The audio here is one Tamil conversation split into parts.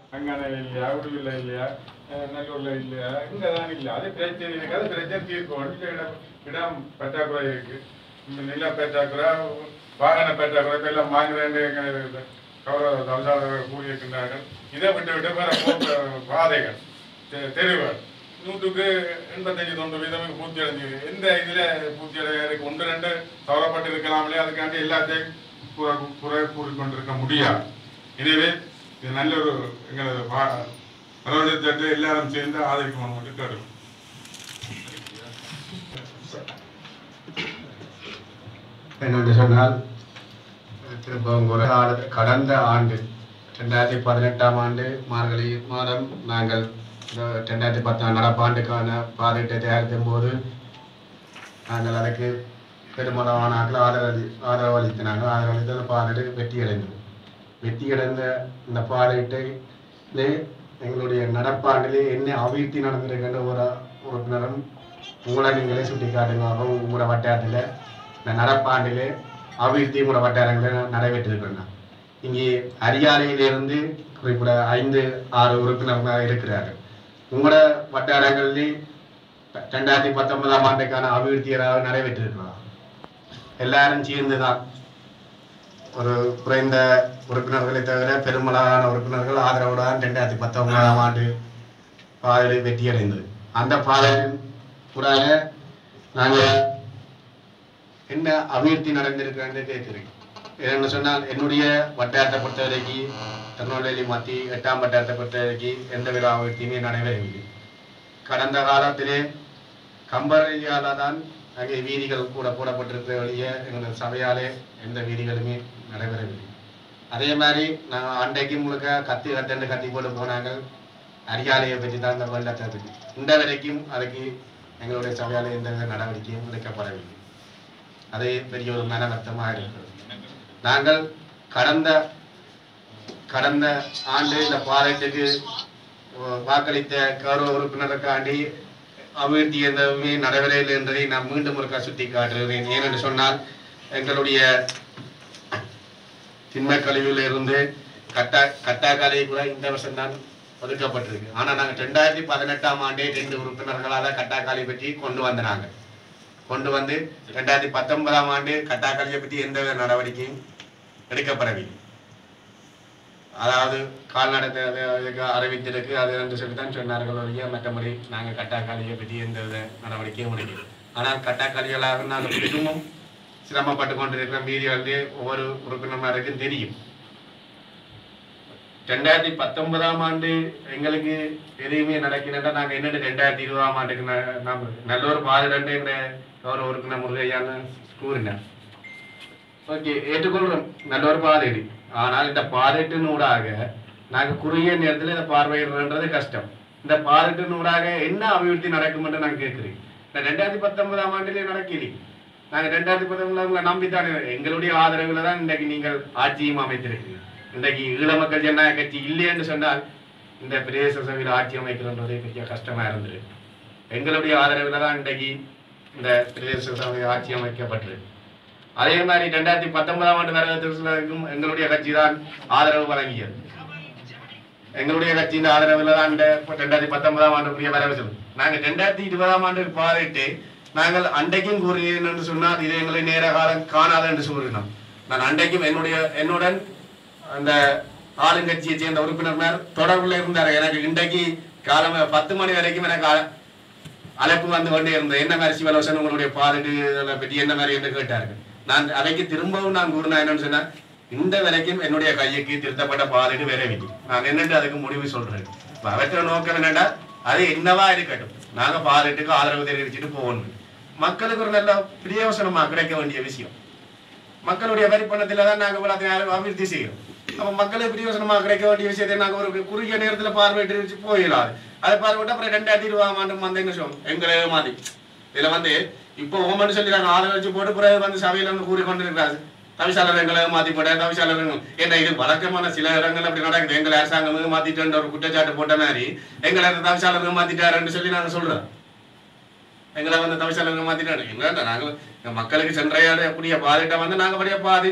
அங்கான இல்லையா உடுவில் இல்லையா அஹ் நல்லூர்ல இல்லையா இங்க தான் இல்லை அது பிரச்சனை இருக்கு அது பிரச்சனை தீர்க்கும் இல்ல இடம் இடம் பற்றாக்குறை இருக்கு இந்த நில பற்றாக்குறை வாகன பற்றாக்குறை இப்ப எல்லாம் வாங்குறேன் கௌரவ தவசாளர்கள் கூறியிருக்கின்றார்கள் இதை விட்டு விட்டு வேற போக்கு பாதைகள் தெ- தெருவுகள் நூற்றுக்கு எண்பத்தஞ்சு தொண்ணூறு வீதம் பூர்த்தி அடைஞ்சு எந்த இதுல பூர்த்தி அடைய இருக்கு ஒன்று ரெண்டு தவறப்பட்டு இருக்கலாமலே அதுக்காண்டி எல்லாத்தையும் குறை குறை கூறிக்கொண்டிருக்க முடியாது எனவே இது நல்ல ஒரு எங்களது வரவழைத்தட்டு எல்லாரும் சேர்ந்து ஆதரிக்கணும் மட்டும் கேடுவோம் என்னென்று சொன்னால் திருப்பங்கூர் ஆடு- கடந்த ஆண்டு ரெண்டாயிரத்தி பதினெட்டாம் ஆண்டு மார்கழி மாதம் நாங்கள் இந்த ரெண்டாயிரத்தி பத்தாம் நடப்பாண்டுக்கான பாதையிட்டை தயாரிக்கும் போது நாங்கள் அதுக்கு பெருமளவான ஆட்கள் ஆதரவளி ஆதரவு அளித்தினாங்க ஆதரவு அளித்து அந்த பாதையிட்டு வெற்றி அடைந்தது வெற்றி அடைந்த இந்த பாதையிட்டை எங்களுடைய நடப்பாண்டிலே என்ன அபிவிருத்தி நடந்திருக்கின்ற ஒரு உறுப்பினரும் உங்களை நீங்களே சுட்டி காட்டுங்க உங்களோட வட்டாரத்தில் இந்த நடப்பாண்டிலே அபிவிருத்தி உங்களோட வட்டாரங்களில் நடைபெற்றிருக்கின்றன இங்கே அரியாலையிலிருந்து குறிப்பிட ஐந்து ஆறு உறுப்பினர்கள் இருக்கிறார்கள் உங்களோட வட்டாரங்களிலே ரெண்டாயிரத்தி பத்தொன்பதாம் ஆண்டுக்கான அபிவிருத்தி ஏதாவது நடைபெற்றிருக்கலாம் எல்லாரும் சேர்ந்து தான் ஒரு குறைந்த உறுப்பினர்களை தவிர பெருமளவான உறுப்பினர்கள் ஆதரவுடன் ரெண்டாயிரத்தி பத்தொன்பதாம் ஆண்டு பாதையில் வெற்றியடைந்தது அந்த பாதையின் கூடாக நாங்கள் என்ன அபிவிருத்தி நடந்திருக்கிறது கேட்கிறேன் ஏன்னு சொன்னால் என்னுடைய வட்டாரத்தை பொறுத்த வரைக்கும் திருநெல்வேலி மத்தி எட்டாம் வட்டாரத்தை பொறுத்த வரைக்கும் எந்த வித அபிவிருத்தியுமே நடைபெறவில்லை கடந்த காலத்திலே கம்பரையால தான் அங்கே வீதிகள் கூட போடப்பட்டிருக்கிற வழிய எங்களது சபையாலே எந்த வீதிகளுமே நடைபெறவில்லை அதே மாதிரி நாங்கள் அன்றைக்கு முழுக்க கத்தி கத்தண்டு கத்தி போட்டு போனாங்க அரியாலையை பற்றி தான் இந்த வெள்ளத்தை பற்றி இந்த வரைக்கும் அதுக்கு எங்களுடைய சபையால் எந்த வித நடவடிக்கையும் எடுக்கப்படவில்லை அது பெரிய ஒரு மன வருத்தமாக இருக்கிறது நாங்கள் கடந்த கடந்த ஆண்டு இந்த பாராட்டுக்கு அஹ், வாக்களித்த கௌரவ உறுப்பினருக்காண்டி அபிவிருத்தி எதுவுமே நடைபெறவில்லை என்பதை நான் மீண்டும் ஒருக்கா சுட்டி காட்டுகிறேன் ஏனென்று சொன்னால் எங்களுடைய திண்ம கழிவுல இருந்து கட்டா கட்டாக்காலை கூட இந்த வருஷம் தான் ஒதுக்கப்பட்டிருக்கு ஆனா நாங்க ரெண்டாயிரத்தி பதினெட்டாம் ஆண்டே ரெண்டு உறுப்பினர்களால கட்டாக்காலை பற்றி கொண்டு வந்தாங்க கொண்டு வந்து ரெண்டாயிரத்தி பத்தொன்பதாம் ஆண்டு கட்டாக்காலியை பற்றி எந்த வித நடவடிக்கையும் எடுக்கப்படவில்லை அதாவது கால்நடை தே- இதுக்கு அறிவித்திருக்கு அது என்று சொல்லி தான் சொன்னார்கள் ஒழிய மற்றபடி நாங்கள் கட்டாக்காலியை பற்றி எந்த வித நடவடிக்கையும் எடுக்கல ஆனால் கட்டாக்காலிகளாக நாங்கள் மிகவும் சிரமப்பட்டு கொண்டிருக்கிற மீதிகளிலே ஒவ்வொரு உறுப்பினருக்கும் தெரியும் ரெண்டாயிரத்தி பத்தொன்பதாம் ஆண்டு எங்களுக்கு எதுவுமே நடக்கிறதா நாங்கள் என்னென்னு ரெண்டாயிரத்தி இருபதாம் ஆண்டுக்கு ந- நாம் நல்ல ஒரு பாதுகாண்டு எங்க கௌரவ உறுப்பினர் முருகையான்னு கூறினார் ஓகே ஏற்றுக்கொள்றோம் நல்ல ஒரு பாதையடி ஆனால் இந்த பாதைட்டினூடாக நாங்கள் குறுகிய நேரத்தில் இந்த பார்வையிடுறன்றது கஷ்டம் இந்த பாதைட்டினூடாக என்ன அபிவிருத்தி நடக்கும் என்று நான் கேட்கிறேன் இந்த ரெண்டாயிரத்தி பத்தொன்பதாம் ஆண்டிலே நடக்கலையே நாங்கள் ரெண்டாயிரத்தி பத்தொன்பதுல நம்பித்தானே எங்களுடைய ஆதரவுல தான் இன்றைக்கு நீங்கள் ஆட்சியும் அமைத்திருக்கிறீர்கள் இன்றைக்கு ஈழ மக்கள் ஜனநாயக கட்சி இல்லை என்று சொன்னால் இந்த பிரதேச சபையில் ஆட்சி அமைக்கிறன்றதே பெரிய கஷ்டமா இருந்தது எங்களுடைய ஆதரவுல தான் இன்றைக்கு இந்த பிரதேச சபை ஆட்சி அமைக்கப்பட்டிருக்கு அதே மாதிரி ரெண்டாயிரத்தி பத்தொன்பதாம் ஆண்டு நரகத்திற்கும் எங்களுடைய கட்சி தான் ஆதரவு வழங்கியது எங்களுடைய கட்சியின் ஆதரவுல தான் இந்த ரெண்டாயிரத்தி பத்தொன்பதாம் ஆண்டுக்குரிய வரவு செலவு நாங்க ரெண்டாயிரத்தி இருபதாம் ஆண்டுக்கு பாதிட்டு நாங்கள் அன்றைக்கும் கூறினேன் என்று சொன்னால் இது எங்களை நேர காலம் காணாது என்று கூறினோம் நான் அன்றைக்கும் என்னுடைய என்னுடன் அந்த ஆளுங்கட்சியை சேர்ந்த உறுப்பினர் தொடர்புல இருந்தார் எனக்கு இன்றைக்கு காலம் பத்து மணி வரைக்கும் எனக்கு அ- அழைப்பு வந்து கொண்டே இருந்தது என்ன மாதிரி சிவலோசன் உங்களுடைய பாலிட்டு இதெல்லாம் பற்றி என்ன மாதிரி என்று கேட்டார்கள் நான் அதைக்கு திரும்பவும் நான் கூறினேன் என்னன்னு சொன்னா இந்த வரைக்கும் என்னுடைய கையுக்கு திருத்தப்பட்ட பாலிட்டு வரவில்லை நான் என்னட்டு அதுக்கு முடிவு சொல்றேன் இப்ப அவற்றை நோக்கம் என்னடா அது என்னவா இருக்கட்டும் நாங்க பாலிட்டுக்கு ஆதரவு தெரிவிச்சுட்டு போகணும் மக்களுக்கு ஒரு நல்ல பிரயோசனமா கிடைக்க வேண்டிய விஷயம் மக்களுடைய வரி பணத்துல தான் நாங்க எல்லாத்தையும் அபிவிருத்தி செய்கிறோம் அப்ப மக்களுக்கு பிரயோசனமா கிடைக்க வேண்டிய விஷயத்தை நாங்க ஒரு குறுகிய நேரத்துல பார்வையிட்டு வச்சு போயிடலாம் அதை பார்வையிட்டு அப்புறம் ரெண்டாயிரத்தி இருபதாம் ஆண்டு வந்து என்ன சொல்லுவோம் எங்களே மாதிரி இதுல வந்து இப்போ ஓமன்னு சொல்லி நாங்க ஆதரவு வச்சு போட்டு பிறகு வந்து சபையில வந்து கூறி கொண்டிருக்கிறாரு தவிசாளர் எங்களை மாத்தி போட தவிசாளர் ஏன்னா இது வழக்கமான சில இடங்கள் அப்படி நடக்குது எங்களை அரசாங்கம் மாத்திட்டு ஒரு குற்றச்சாட்டு போட்ட மாதிரி எங்களை தவிசாளர் மாத்திட்டாருன்னு சொல்லி நாங்க சொல்றோம் எங்களை வந்து தவிசாளர்கள் மாத்திட்டாரு என்னடா நாங்கள் எங்க மக்களுக்கு சென்றையாடக்கூடிய பாதிட்ட வந்து நாங்க அப்படியே பாதிட்டு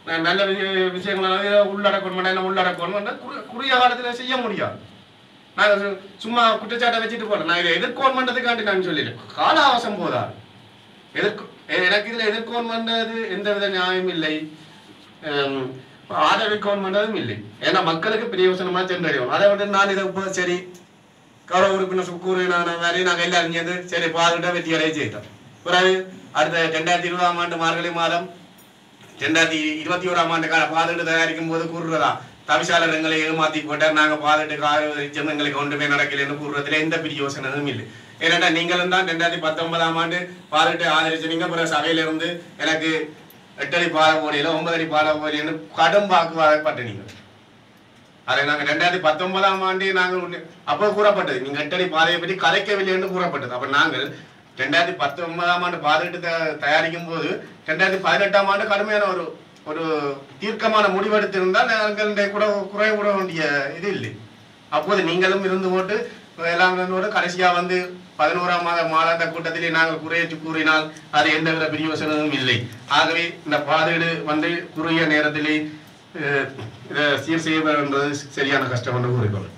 ந- நல்ல விஷய- விஷயங்களை உள்ளடக்கணும் என்ன உள்ளடக்கணும் குறு- குறுகிய காலத்தில் செய்ய முடியாது நான் சு- சும்மா குற்றச்சாட்டை வச்சுட்டு போறேன் நான் இதை எதிர்கோன் பண்றதுக்காண்டி நான் சொல்லிடுறேன் கால அவசரம் போதாது எதிர்க்கு எ- எனக்கு இதுல எதிர்கோன் பண்றது எந்த வித நியாயம் இல்லை ஹம், ஆதரவிக்கோன் பண்றதும் இல்லை ஏன்னா மக்களுக்கு பிரயோசனமா சென்றடையும் அதை விட்டு நான் இதை இப்போ சரி கௌரவ உறுப்பினர் கூறினான மாதிரி நாங்கள் எல்லாரும் சேர்ந்து சரி பாதுகிட்ட வெற்றி அடைய செய்தோம் பிறகு அடுத்த ரெண்டாயிரத்தி இருபதாம் ஆண்டு மார்கழி மாதம் ரெண்டாயிரத்தி இருபத்தி ஓராம் ஆண்டு கால பாதுகாட்டு தயாரிக்கும் போது கூறுறதா தவிசாளர் எங்களை ஏமாத்தி போட்டார் நாங்க பாதுகாட்டு காரியம் எங்களுக்கு ஒன்றுமே நடக்கலைன்னு கூறுறதுல எந்த பிரயோசனமும் இல்லை ஏன்னா நீங்களும் தான் ரெண்டாயிரத்தி பத்தொன்பதாம் ஆண்டு பாதுகாட்டு ஆதரிச்சீங்க பிறகு சபையில இருந்து எனக்கு எட்டு அடி பால போடியில ஒன்பது அடி பால போடின்னு கடும் வாக்குவாதப்பட்ட நீங்கள் அதை நாங்க ரெண்டாயிரத்தி பத்தொன்பதாம் ஆண்டு நாங்கள் உன்னை- அப்போ கூறப்பட்டது நீங்க எட்டடி பாதையை பற்றி கலைக்கவில்லை என்று கூறப்பட்டது அப்ப நாங்கள் ரெண்டாயிரத்தி பத்தொன்பதாம் ஆண்டு பாதையிட்டு த- தயாரிக்கும் போது ரெண்டாயிரத்தி பதினெட்டாம் ஆண்டு கடுமையான ஒரு ஒரு தீர்க்கமான முடிவெடுத்திருந்தால் நாங்கள் கூட குறை கூட வேண்டிய இது இல்லை அப்போது நீங்களும் இருந்து போட்டு எல்லாம் இருந்தோடு கடைசியா வந்து பதினோராம் மாத மாதாந்த கூட்டத்திலே நாங்கள் குறையச்சு கூறினால் அது எந்த வித பிரயோசனமும் இல்லை ஆகவே இந்த பாதையீடு வந்து குறுகிய நேரத்திலே அஹ், இதை சீர் செய்வதுன்றது சரியான கஷ்டம் என்று கூறிக்கொள்ளும்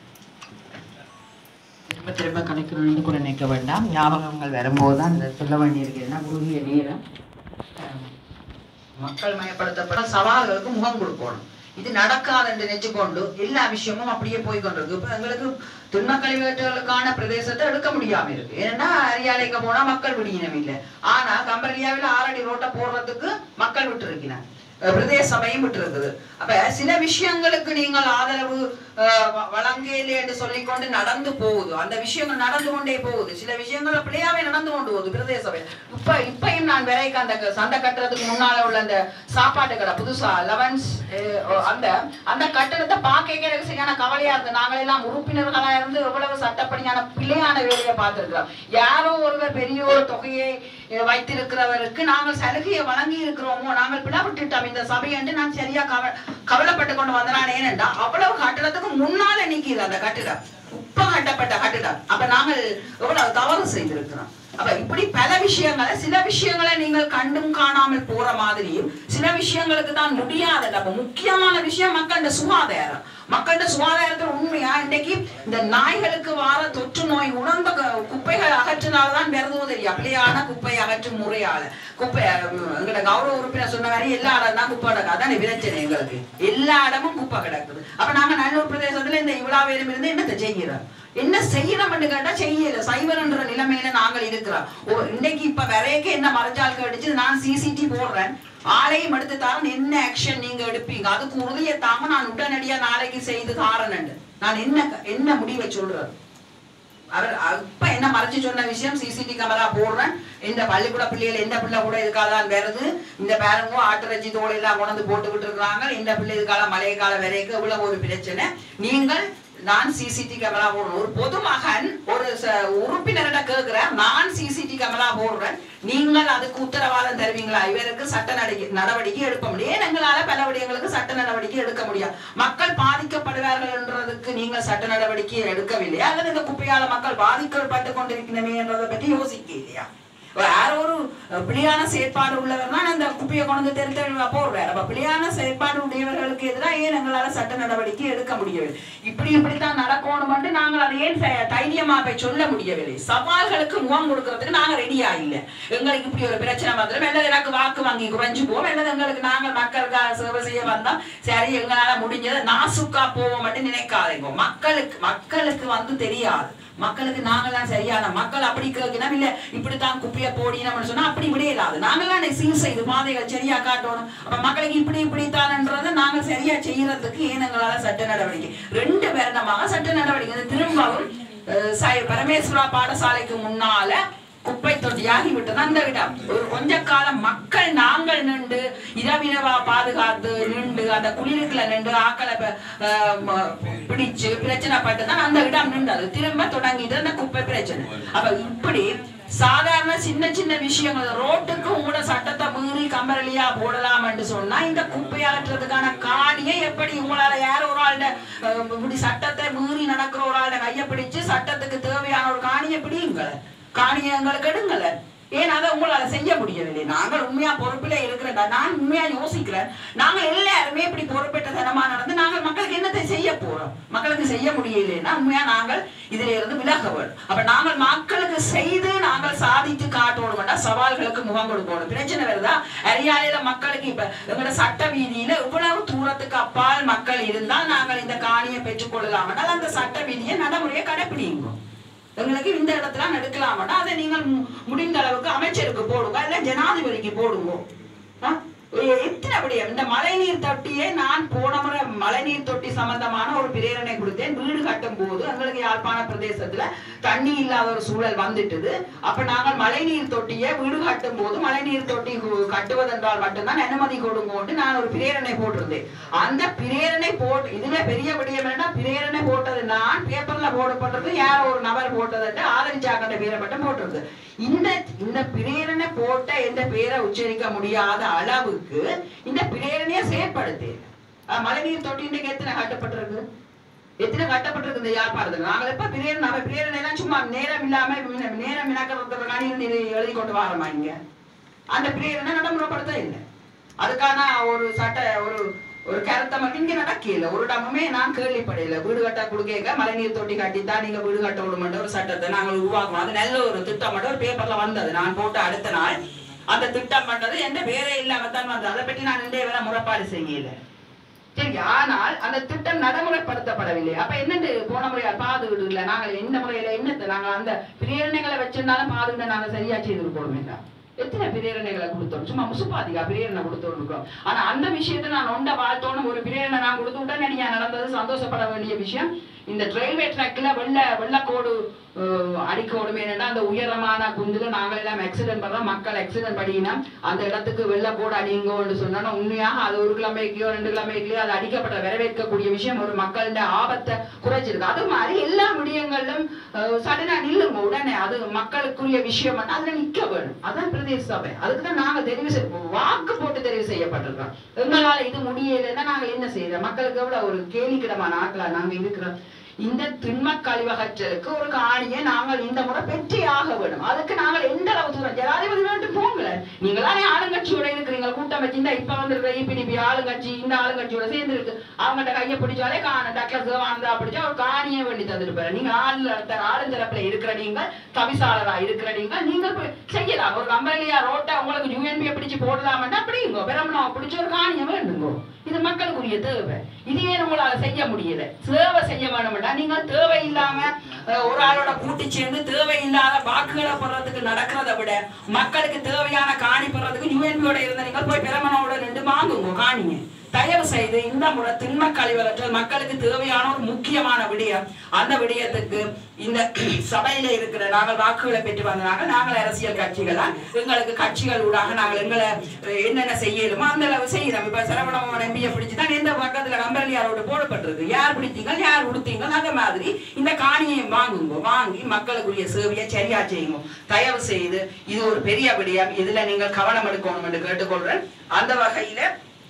திரும்ப திரும்ப கணக்கணும்னு கூட நினைக்க வேண்டாம் ஞாபகங்கள் வரும்போது தான் இதை சொல்ல வேண்டியிருக்கு ஏன்னா குறுகிய நேரம் அஹ், மக்கள் மயப்படுத்தப்பட்ட சவால்களுக்கு முகம் கொடுக்கணும் இது நடக்காது என்று நினைச்சுக்கொண்டு எல்லா விஷயமும் அப்படியே போய் கொண்டிருக்கு இப்ப எங்களுக்கு துண்ண கழிவேற்றுகளுக்கான பிரதேசத்தை எடுக்க முடியாம இருக்கு ஏன்னா அரியாலைக்கு போனா மக்கள் விடியினம் இல்லை ஆனா கம்பரியாவில் ஆறடி ரோட்டை போடுறதுக்கு மக்கள் விட்டு இருக்கிறாங்க பிரதேச சபையும் விட்டு இருக்குது அப்ப சில விஷயங்களுக்கு நீங்கள் ஆதரவு அஹ், வ- வழங்கலே என்று சொல்லிக்கொண்டு நடந்து போகுது அந்த விஷயங்கள் நடந்து கொண்டே போகுது சில விஷயங்கள் பிள்ளையாவே நடந்து கொண்டு போகுது பிரதேச சபை இப்ப இப்பயும் நான் விலைக்கு அந்த க- சண்டை கட்டுறதுக்கு முன்னால உள்ள அந்த சாப்பாட்டு கடை புதுசா லெவன்ஸ் அந்த அந்த கட்டடத்தை பார்க்க எனக்கு சரியான கவலையா இருக்கு நாங்கள் எல்லாம் உறுப்பினர்களா இருந்து எவ்வளவு சட்டப்படியான பிள்ளையான வேலையை பார்த்திருக்கிறோம் யாரோ ஒருவர் பெரிய ஒரு தொகையை அஹ், வைத்திருக்கிறவருக்கு நாங்கள் சலுகையை வழங்கி இருக்கிறோமோ நாங்கள் பிளவிட்டுட்டோம் இந்த சபை என்று நான் சரியா கவ கவலைப்பட்டு கொண்டு வந்தனான் ஏனென்றா அவ்வளவு கட்டடத்துக்கு முன்னால நிக்குது அந்த கட்டிடம் உப்ப கட்டப்பட்ட கட்டிடம் அப்ப நாங்கள் எவ்வளவு தவறு செய்திருக்கிறோம் அப்ப இப்படி பல விஷயங்களை சில விஷயங்களை நீங்கள் கண்டும் காணாமல் போற மாதிரியும் சில விஷயங்களுக்கு தான் முடியாத அப்ப முக்கியமான விஷயம் மக்களோட சுகாதாரம் மக்களோட சுகாதாரத்தில் உண்மையா இன்னைக்கு இந்த நாய்களுக்கு வார தொற்று நோய் உணர்ந்த க- குப்பைகள் அகற்றினால்தான் வருதோ தெரியும் அப்படியான குப்பை அகற்றும் முறையால குப்பை உம், எங்களோட கௌரவ உறுப்பினர் சொன்ன மாதிரி எல்லா இடம் தான் குப்பை கிடக்கு அதான் பிரச்சனை எங்களுக்கு எல்லா இடமும் குப்பை கிடக்குது அப்ப நாங்க நல்லூர் பிரதேசத்துல இந்த இவ்வளவு இருந்து என்னத்தை செய்கிறோம் என்ன செய்யணும்னு கேட்டா செய்யல சைபர்ன்ற நிலைமையில நாங்கள் இருக்கிறோம் ஓ இன்னைக்கு இப்ப வரைக்கும் என்ன மறைஞ்சால் கடிச்சு நான் சிசிடி போடுறேன் ஆளையும் எடுத்து தரேன் என்ன ஆக்ஷன் நீங்க எடுப்பீங்க அதுக்கு உறுதியை தாம நான் உடனடியா நாளைக்கு செய்து தாரேன் நான் என்ன என்ன முடிவை சொல்றேன் அவர் அப்ப என்ன மறைச்சு சொன்ன விஷயம் சிசிடி கேமரா போடுறேன் இந்த பள்ளிக்கூட பிள்ளைகள் எந்த பிள்ளை கூட இதுக்காக தான் வருது இந்த பேரங்க ஆட்டுறச்சி தோல் எல்லாம் கொண்டு போட்டு விட்டு இருக்கிறாங்க இந்த பிள்ளை இதுக்கால மழைய கால வரைக்கும் இவ்வளவு ஒரு பிரச்சனை நீங்கள் நான் சிசிடி கேமரா போடுறேன் ஒரு பொதுமகன் ஒரு ச- உறுப்பினர்கிட்ட கேட்கிறார் நான் சிசிடி கேமரா போடுறேன் நீங்கள் அதுக்கு உத்தரவாதம் தருவீங்களா இவருக்கு சட்ட நடவடிக்கை நடவடிக்கை எடுக்க முடியும் ஏன் எங்களால பல விடயங்களுக்கு சட்ட நடவடிக்கை எடுக்க முடியாது மக்கள் பாதிக்கப்படுவார்கள் என்றதுக்கு நீங்கள் சட்ட நடவடிக்கை எடுக்கவில்லையா அல்லது இந்த குப்பையால மக்கள் பாதிக்கப்பட்டு கொண்டிருக்கிறமே என்றதை பற்றி யோசிக்க இல்லையா வேற ஒரு அஹ், பிழையான செயற்பாடு உள்ளவர் தான் அந்த குப்பையை கொண்டு வந்து தெரு தெளிவா போடுறாரு அப்ப பிழையான செயற்பாடு உடையவர்களுக்கு எதிராக ஏன் எங்களால சட்ட நடவடிக்கை எடுக்க முடியவில்லை இப்படி இப்படித்தான் நடக்கணும் நாங்கள் அதை ஏன் த- தைரியமா போய் சொல்ல முடியவில்லை சவால்களுக்கு முகம் கொடுக்கறதுக்கு நாங்க ரெடியா இல்ல எங்களுக்கு இப்படி ஒரு பிரச்சனை வந்துடும் அல்லது எனக்கு வாக்கு வாங்கி குறைஞ்சு போவோம் அல்லது எங்களுக்கு நாங்கள் மக்களுக்காக சேவை செய்ய வந்தோம் சரி எங்களால முடிஞ்சதை நாசுக்கா போவோம் மட்டும் நினைக்காதீங்க மக்களுக்கு மக்களுக்கு வந்து தெரியாது மக்களுக்கு நாங்கெல்லாம் சரியான மக்கள் அப்படி கேட்கணும் இல்ல இப்படித்தான் குப்பைய போடினோம்னு சொன்னா அப்படி விடையலாது நாங்கெல்லாம் சீர் செய்து பாதைகள் சரியா காட்டணும் அப்ப மக்களுக்கு இப்படி இப்படித்தான்ன்றதை நாங்க சரியா செய்யறதுக்கு ஏன் எங்களால சட்ட நடவடிக்கை ரெண்டு வருடமாக சட்ட நடவடிக்கை இது திரும்பவும் அஹ், சை- பரமேஸ்வரா பாடசாலைக்கு முன்னால குப்பை தொட்டியாகி விட்டது அந்த இடம் ஒரு கொஞ்ச காலம் மக்கள் நாங்கள் நின்று இரவிரவா பாதுகாத்து நின்று அந்த குளிருக்குள்ள நின்று ஆக்களை ப- ஆஹ் ம- பிடிச்சு பிரச்சனை பட்டு தான் அந்த இடம் நின்றது திரும்ப தொடங்கிட்டு அந்த குப்பை பிரச்சனை அப்ப இப்படி சாதாரண சின்ன சின்ன விஷயங்கள் ரோட்டுக்கு உங்களோட சட்டத்தை மீறி கம்பரலியா போடலாம் என்று சொன்னா இந்த குப்பை அகற்றுறதுக்கான காணியை எப்படி உங்களால யார் ஒரு ஆள்ட அஹ், இப்படி சட்டத்தை மீறி நடக்கிற ஒரு ஆள்ட கையை பிடிச்சு சட்டத்துக்கு தேவையான ஒரு காணியை பிடியுங்கள காணியை எங்களுக்கு எடுங்கள ஏன் அதை உங்களால செய்ய முடியவில்லை நாங்கள் உண்மையா பொறுப்பில இருக்கிறதா நான் உண்மையா யோசிக்கிறேன் நாங்கள் எல்லாருமே இப்படி பொறுப்பேற்ற தனமா நடந்து நாங்கள் மக்களுக்கு என்னத்தை செய்ய போறோம் மக்களுக்கு செய்ய முடியலைன்னா உண்மையா நாங்கள் இதுல இருந்து விலக வேண்டும் அப்ப நாங்கள் மக்களுக்கு செய்து நாங்கள் சாதித்து காட்டணும்னா சவால்களுக்கு முகம் கொடுக்கணும் பிரச்சனை வருதா அரியாலையில மக்களுக்கு இப்ப எங்களோட சட்ட வீதியில இவ்வளவு தூரத்துக்கு அப்பால் மக்கள் இருந்தால் நாங்கள் இந்த காணியை பெற்றுக்கொள்ளலாம் ஆனால் அந்த சட்ட வீதியை நடைமுறையை கடைப்பிடிங்க எங்களுக்கு இந்த இடத்துல எடுக்கலாமாடா அதை நீங்கள் மு- முடிந்த அளவுக்கு அமைச்சருக்கு போடுங்க இல்ல ஜனாதிபதிக்கு போடுங்க ஆ? எ- எத்தனை விடயம் இந்த மழைநீர் தொட்டியை நான் போன முறை மழைநீர் தொட்டி சம்பந்தமான ஒரு பிரேரணை கொடுத்தேன் வீடு கட்டும் போது எங்களுக்கு யாழ்ப்பாண பிரதேசத்துல தண்ணி இல்லாத ஒரு சூழல் வந்துட்டுது அப்ப நாங்கள் மழைநீர் தொட்டியை வீடு கட்டும் போது மழைநீர் தொட்டி கு- கட்டுவதென்றால் மட்டும்தான் அனுமதி கொடுங்கோண்டு நான் ஒரு பிரேரணை போட்டிருந்தேன் அந்த பிரேரணை போட்டு இதுல பெரிய விடயம் என்னன்னா பிரேரணை போட்டது நான் பேப்பர்ல போடப்பட்டது யாரோ ஒரு நபர் போட்டதுட்டு ஆதரிச்சாக்கண்ட பேரை மட்டும் போட்டிருக்கு இந்த இந்த பிரேரணை போட்ட எந்த பேரை உச்சரிக்க முடியாத அளவுக்கு இந்த பிரேரணையை செயற்படுத்து அஹ் மழைநீர் தொட்டி இன்றைக்கு எத்தனை கட்டப்பட்டிருக்கு எத்தனை கட்டப்பட்டிருக்கு இந்த யாழ்ப்பாணத்துல நாங்கள் எப்ப பிரேரணை அவ பிரேரணை எல்லாம் சும்மா நேரம் இல்லாம மின- நேரம் இணக்கிறதுக்கான எழுதி கொண்டு வரோமா இங்க அந்த பிரேரணை நடைமுறைப்படுத்த இல்லை அதுக்கான ஒரு சட்ட ஒரு ஒரு கருத்தை மட்டும் இங்க நடக்கல ஒரு இடமுமே நான் கேள்விப்படையில வீடு கட்ட கொடுக்க மழைநீர் தொட்டி கட்டித்தான் நீங்க வீடு கட்ட விடுமென்ற ஒரு சட்டத்தை நாங்கள் உருவாக்கணும் அது நல்ல ஒரு திட்டம் மட்டும் ஒரு பேப்பர்ல வந்தது நான் போட்ட அடுத்த நாள் அந்த திட்டம் பண்ணது எந்த பேரே இல்லாம தான் வந்தது அதை பற்றி நான் இன்றைய வரை முறைப்பாடு செய்யல சரி ஆனால் அந்த திட்டம் நடைமுறைப்படுத்தப்படவில்லை அப்ப என்னண்டு போன முறையால் பாதுகாடு இல்ல நாங்கள் இந்த முறையில என்னத்தை நாங்கள் அந்த பிரேரணைகளை வச்சிருந்தாலும் பாதுகாட நாங்க சரியா செய்திருக்கோம் என்றால் எத்தனை பிரேரணைகளை கொடுத்தோம் சும்மா முசுப்பாதிகா பிரேரணை கொடுத்தோம் இருக்கோம் ஆனா அந்த விஷயத்தை நான் ஒண்ட வாழ்த்தோன்னு ஒரு பிரேரணை நான் கொடுத்து உடனடியா நடந்தது சந்தோஷப்பட வேண்டிய விஷயம் இந்த ரயில்வே ட்ராக்ல வெள்ள வெள்ளக்கோடு அஹ், அடிக்கோடுமே என்னன்னா அந்த உயரமான குந்துல நாங்கள் எல்லாம் ஆக்சிடென்ட் பண்றோம் மக்கள் ஆக்சிடென்ட் படினா அந்த இடத்துக்கு வெள்ளக்கோடு அடிங்கோன்னு சொன்னா உண்மையாக அது ஒரு கிழமைக்கோ ரெண்டு கிழமைக்கோ அது அடிக்கப்பட்ட வரவேற்கக்கூடிய விஷயம் ஒரு மக்களோட ஆபத்தை குறைச்சிருக்கு அது மாதிரி எல்லா விடயங்களிலும் சடனா நில்லுங்க உடனே அது மக்களுக்குரிய விஷயம் அதுல நிக்க வேணும் அதான் பிரதேச சபை அதுக்கு தான் நாங்க தெரிவு செய்ய வாக்கு போட்டு தெரிவு செய்யப்பட்டிருக்கோம் எங்களால இது முடியலைன்னா நாங்க என்ன செய்யறோம் மக்களுக்கு எவ்வளவு ஒரு கேலிக்கிடமான ஆட்களா நாங்க இருக்கிறோம் இந்த திண்ம கழிவகற்றலுக்கு ஒரு காணியை நாங்கள் இந்த முறை பெற்றே ஆக வேணும் அதுக்கு நாங்கள் எந்த அளவு தூரம் ஜனாதிபதி வேண்டும் போங்கள நீங்களானே ஆளுங்கட்சியோட இருக்கிறீங்க கூட்டம் வச்சிருந்தா இப்ப வந்திருக்கிற இபிடிபி ஆளுங்கட்சி இந்த ஆளுங்கட்சியோட சேர்ந்து இருக்கு அவங்ககிட்ட கையை பிடிச்சாலே காண டக்ளஸ் தேவானந்தா பிடிச்சா ஒரு காணியை வேண்டி தந்துட்டு நீங்க ஆளு ஆளுந்தரப்புல இருக்கிற நீங்க தவிசாளரா இருக்கிற நீங்க நீங்க போய் செய்யலாம் ஒரு கம்பெனியா ரோட்டை உங்களுக்கு யூஎன்பியை பிடிச்சு போடலாம்னா அப்படிங்க பெரம்பலாம் பிடிச்ச ஒரு காணியை வேண்டுங்க இது மக்களுக்குரிய தேவை இது ஏன் உங்களால செய்ய முடியல சேவை செய்ய வேணும்னா நீங்க தேவையில்லாம அஹ், ஒரு ஆளோட கூட்டி சேர்ந்து தேவையில்லாத வாக்குகளை பெறதுக்கு நடக்கிறத விட மக்களுக்கு தேவையான காணி பெறதுக்கு யூஎன்பியோட இருந்த நீங்கள் போய் பெரமனோட நின்று வாங்குங்க காணிங்க தயவு செய்து இந்த முறை திண்ம கழிவகற்றல் மக்களுக்கு தேவையான ஒரு முக்கியமான விடயம் அந்த விடயத்துக்கு இந்த சபையில இருக்கிற நாங்கள் வாக்குகளை பெற்று வந்தனாங்க நாங்கள் அரசியல் கட்சிகளா எங்களுக்கு கட்சிகள் ஊடாக நாங்கள் எங்களை அஹ், என்னென்ன செய்யலுமோ அந்த அளவு செய்யறோம் இப்ப சரவணபவன் எம்பியை பிடிச்சு தான் எந்த பக்கத்துல கம்பெனியாரோட போடப்பட்டிருக்கு யார் பிடித்தீங்க யார் கொடுத்தீங்க அந்த மாதிரி இந்த காணியை வாங்குங்க வாங்கி மக்களுக்குரிய சேவையை சரியா செய்யுங்க தயவு செய்து இது ஒரு பெரிய விடயம் இதுல நீங்கள் கவனம் எடுக்கணும் என்று கேட்டுக்கொள்றேன் அந்த வகையில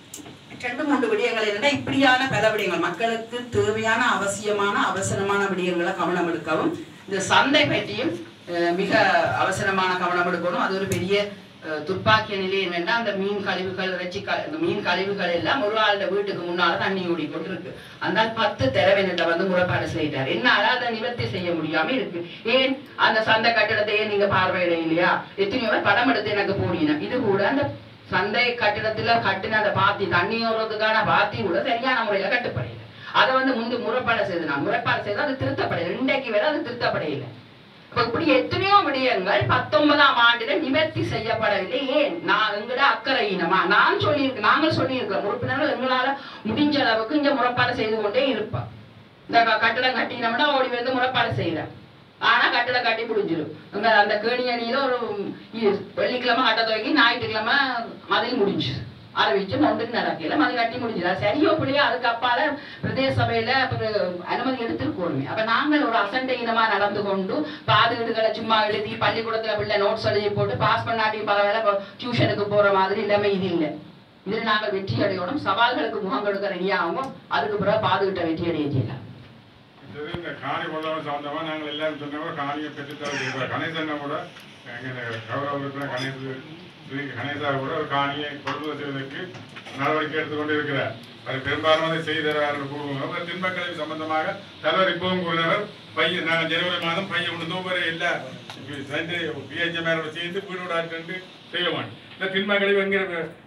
ரெண்டு மூன்று விடயங்கள் என்னன்னா இப்படியான பல விடயங்கள் மக்களுக்கு தேவையான அவசியமான அவசரமான விடயங்களை கவனம் எடுக்கவும் இந்த சந்தை பற்றியும் அஹ், மிக அவசரமான கவனம் எடுக்கணும் அது ஒரு பெரிய அஹ், துர்ப்பாக்கிய நிலை என்னன்னா அந்த மீன் கழிவுகள் இறைச்சி க- இந்த மீன் கழிவுகள் எல்லாம் ஒரு ஆளுடைய வீட்டுக்கு முன்னால தண்ணி ஓடிக்கொண்டு இருக்கு அந்த பத்து தடவைன்ட்ட வந்து முறைப்பாடு செய்தார் என்னால அதை நிவர்த்தி செய்ய முடியாம இருக்கு ஏன் அந்த சந்தை கட்டிடத்தை ஏன் நீங்க பார்வையிட இல்லையா எத்தனையோ பேர் படம் எடுத்து எனக்கு போனீங்க இது கூட அந்த சந்தை கட்டிடத்துல கட்டின அந்த பாத்தி தண்ணி ஓடுறதுக்கான பாத்தி கூட சரியான முறையில கட்டுப்படையில அதை வந்து முந்து முறைப்பாடு செய்து நான் முறைப்பாடு செய்து அது திருத்தப்படையில இன்றைக்கு வரை அது திருத்தப்படையில இப்ப இப்படி எத்தனையோ விடயங்கள் பத்தொன்பதாம் ஆண்டுல நிவர்த்தி செய்யப்படவில்லை ஏன் நான் எங்கட அக்கறை இனமா நான் சொல்லியிருக்கேன் நாங்கள் சொல்லியிருக்கிறோம் உறுப்பினர்கள் எங்களால முடிஞ்ச அளவுக்கு இங்க முறைப்பாடு செய்து கொண்டே இருப்போம் இந்த க- கட்டடம் கட்டினோம்னா ஓடி வந்து முறைப்பாடு செய்யறேன் ஆனா கட்டடம் கட்டி முடிஞ்சிடும் அங்க அந்த கேணியடியில ஒரு இ- வெள்ளிக்கிழமை கட்ட துவங்கி ஞாயிற்றுக்கிழமை மதில் முடிஞ்சு அறிவிச்சு ஒன்றுக்கு நடக்கல மதில் கட்டி முடிஞ்சது அது சரியோ பிள்ளையோ அதுக்கு அப்பால பிரதேச சபையில அப்புறம் அனுமதி எடுத்திருக்கோமே அப்ப நாங்கள் ஒரு அசண்டை இனமா நடந்து கொண்டு பாதுகாடுகளை சும்மா எழுதி பள்ளிக்கூடத்துல பிள்ளை நோட்ஸ் எழுதி போட்டு பாஸ் பண்ணாட்டி பரவாயில்ல டியூஷனுக்கு போற மாதிரி இல்லாம இது இல்லை இதுல நாங்கள் வெற்றி அடையணும் சவால்களுக்கு முகம் கொடுக்க ரெடியாகும் அதுக்கு பிறகு பாதுகிட்ட வெற்றி அடைய செய்யலாம் இது இந்த காணி கொள்ளவன் சம்பந்தமா நாங்கள் எல்லாரும் சொன்னோம் காணியை பெற்றுத்தர இருக்கிறோம் கணேசன் கூட எங்க கௌரவ உறுப்பினர் கணேச ஸ்ரீ கணேசா கூட ஒரு காணியை கொள்முதல் செய்வதற்கு நடவடிக்கை எடுத்துக்கொண்டு இருக்கிறார் அது பெரும்பாலும் அதை செய்தவர் கூறுவோம் தின்பக்கழிவு சம்பந்தமாக தலைவர் இப்பவும் கூறினவர் பையன் நாங்கள் ஜனவரி மாதம் பையன் ஒன்று நோம்பரை எல்லா சேர்ந்து பிஹெச்எம்ஆரோட சேர்ந்து வீடு விடாட்டு செய்ய மாட்டோம் இந்த தின்பக்கழிவு எங்கே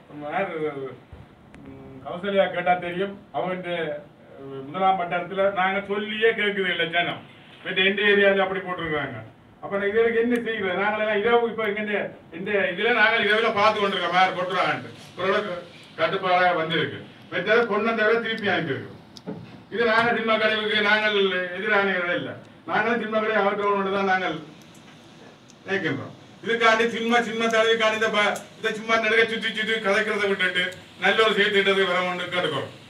கௌசல்யா கேட்டா தெரியும் அவங்க முதலாம் பட்டணத்துல நாங்க சொல்லியே கேட்குது இல்லை ஜனம் மற்ற எந்த ஏரியாவில் அப்படி போட்டிருக்காங்க அப்ப நான் இதுவரைக்கும் என்ன செய்யுது நாங்களெல்லாம் இரவு இப்ப இங்க இந்த இதுல நாங்கள் இரவுல பார்த்து கொண்டிருக்கோம் யார் கொட்டுறாங்கன்ட்டு ஓரளவுக்கு கட்டுப்பாடாக வந்திருக்கு மற்றது பொண்ணை தவிர திருப்பி அனுப்பியிருக்கோம் இது நாங்கள் சினிமா கழிவுக்கு நாங்கள் எதிரானவர்கள் இல்லை நாங்களும் சினிமா கழிவு அகற்றணும் தான் நாங்கள் நினைக்கின்றோம் இதுக்காண்டி சினிமா சினிமா தலைவிக்காண்டி இந்த ப- இதை சும்மா நடுக்க சுற்றி சுற்றி கதைக்கிறத விட்டுட்டு நல்ல ஒரு செய்தி திட்டத்துக்கு வர ஒன்று கேட்டுக்கிறோம்